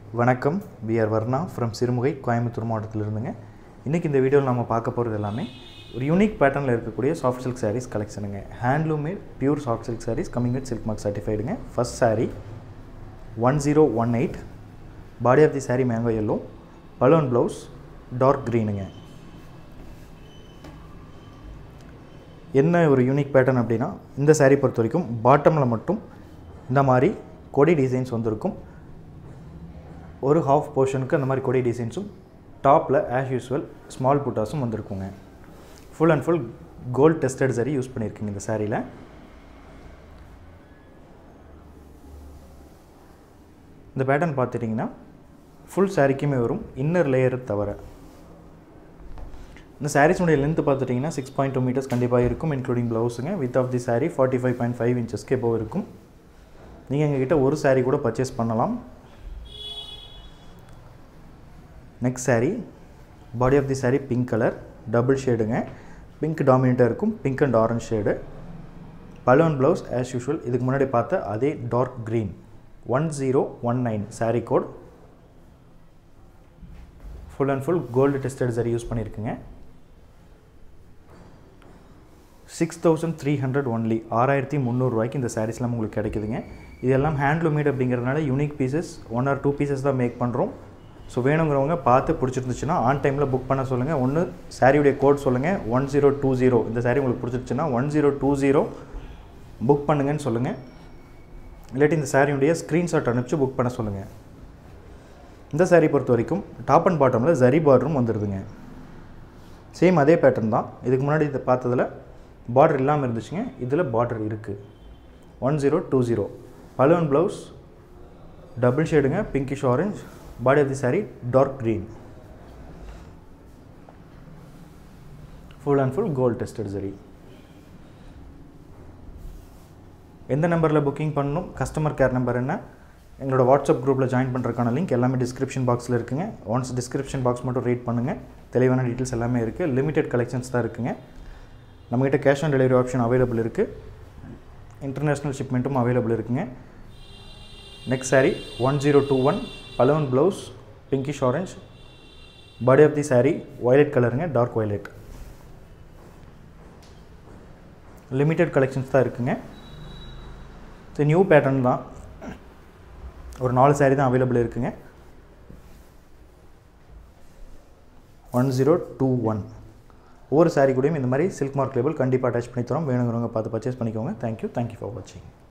வணக்கம் PR Varna from Sirumugai Coimbatore மாவட்டத்தில் இருந்துங்க இன்றைக்கி இந்த வீடியோவில் நம்ம பார்க்க போகிறது எல்லாமே ஒரு யூனிக் பேட்டர்னில் இருக்கக்கூடிய சாஃப்ட் சில்க் சாரீஸ் கலெக்ஷனுங்க handloom made pure soft silk sarees coming with silk mark சர்டிஃபைடுங்க first saree one zero one eight body of the saree mango yellow balloon blouse dark க்ரீனுங்க என்ன ஒரு யூனிக் பேட்டர்ன் அப்படின்னா இந்த saree பொறுத்த வரைக்கும் பாட்டமில் மட்டும் இந்த மாதிரி கொடி டிசைன்ஸ் வந்திருக்கும் ஒரு ஹாஃப் போர்ஷனுக்கு அந்த மாதிரி கொடி டிசைன்ஸும் டாப்பில் ஆஸ் யூஸ்வல் ஸ்மால் புட்டாஸும் வந்திருக்குங்க full and full gold tested zari use பண்ணியிருக்கீங்க இந்த சாரியில் இந்த பேட்டர்ன் பார்த்துட்டிங்கன்னா ஃபுல் சாரிக்குமே வரும் இன்னர் லேயர் தவிர இந்த சாரீஸுடைய லென்த் பார்த்துட்டிங்கன்னா சிக்ஸ் பாயிண்ட் டூ மீட்டர்ஸ் கண்டிப்பாக இருக்கும் இன்க்ளூடிங் ப்ளவுஸுங்க width of the saree forty five point five இன்ச்சஸ்க்கு எப்போ இருக்கும் நீங்கள் எங்ககிட்ட ஒரு சாரீ கூட பர்ச்சேஸ் பண்ணலாம் next saree body of the saree pink colour double ஷேடுங்க பிங்க் டாமினேட்டாக இருக்கும் pink and orange shade balloon blouse as usual இதுக்கு முன்னாடி பார்த்த அதே dark green one zero one nine saree code full and full gold tested zari use பண்ணியிருக்குங்க six thousand three hundred only ஆறாயிரத்தி முந்நூறுரூவாய்க்கு இந்த சாரீஸ்லாம் உங்களுக்கு கிடைக்குதுங்க இதெல்லாம் ஹேண்ட்லூமேட் அப்படிங்கிறதுனால unique pieces one or two pieces தான் மேக் பண்ணுறோம் ஸோ வேணுங்கிறவங்க பார்த்து பிடிச்சிருந்துச்சுன்னா ஆன் டைமில் புக் பண்ண சொல்லுங்கள் ஒன்று சாரியுடைய கோட் சொல்லுங்கள் ஒன் ஜீரோ டூ ஜீரோ இந்த சாரீ உங்களுக்கு பிடிச்சிருச்சுன்னா one zero two zero book பண்ணுங்கன்னு சொல்லுங்கள் இல்லாட்டி இந்த சாரியுடைய ஸ்க்ரீன்ஷாட் அனுப்பிச்சு புக் பண்ண சொல்லுங்கள் இந்த சாரீ பொறுத்த வரைக்கும் டாப் அண்ட் பாட்டமில் ஜரி பார்டரும் வந்துடுதுங்க சேம் அதே பேட்டர்ன் தான் இதுக்கு முன்னாடி இதை பார்த்ததில் பார்டர் இல்லாமல் இருந்துச்சுங்க இதில் பார்டர் இருக்குது one zero two zero balloon blouse double ஷேடுங்க pinkish orange body of the saree dark green full and full gold tested zari எந்த நம்பரில் புக்கிங் பண்ணணும் கஸ்டமர் கேர் நம்பர் என்ன எங்களோட வாட்ஸ்அப் குரூப்பில் ஜாயின் பண்ணுறதுக்கான லிங்க் எல்லாமே டிஸ்கிரிப்ஷன் பாக்ஸில் இருக்குங்க ஒன்ஸ் டிஸ்கிரிப்ஷன் பாக்ஸ் மட்டும் ரீட் பண்ணுங்கள் தெளிவான டீட்டெயில்ஸ் எல்லாமே இருக்குது லிமிடெட் கலெக்ஷன்ஸ் தான் இருக்குங்க நம்மகிட்ட cash on delivery option available இருக்குது இன்டர்நேஷ்னல் ஷிப்மெண்ட்டும் அவைலபிள் இருக்குங்க next sari one zero two one பலவன் blouse pinkish orange body of the sari violet கலருங்க டார்க் வயலட் லிமிட்டெட் கலெக்ஷன்ஸ் தான் இருக்குங்க இது நியூ பேட்டர்ன் தான் ஒரு நாலு சாரீ தான் அவைலபிள் இருக்குங்க ஒன் ஜீரோ டூ ஒன் ஒவ்வொரு சாரீ கூடயும் இந்த மாதிரி சில்க் மார்க் லேபிள் கண்டிப்பாக அட்டாச் பண்ணி தரோம் வேணுங்கிறவங்க பார்த்து பர்ச்சேஸ் பண்ணிக்கோங்க தேங்க்யூ தேங்க்யூ ஃபார் வாட்சிங்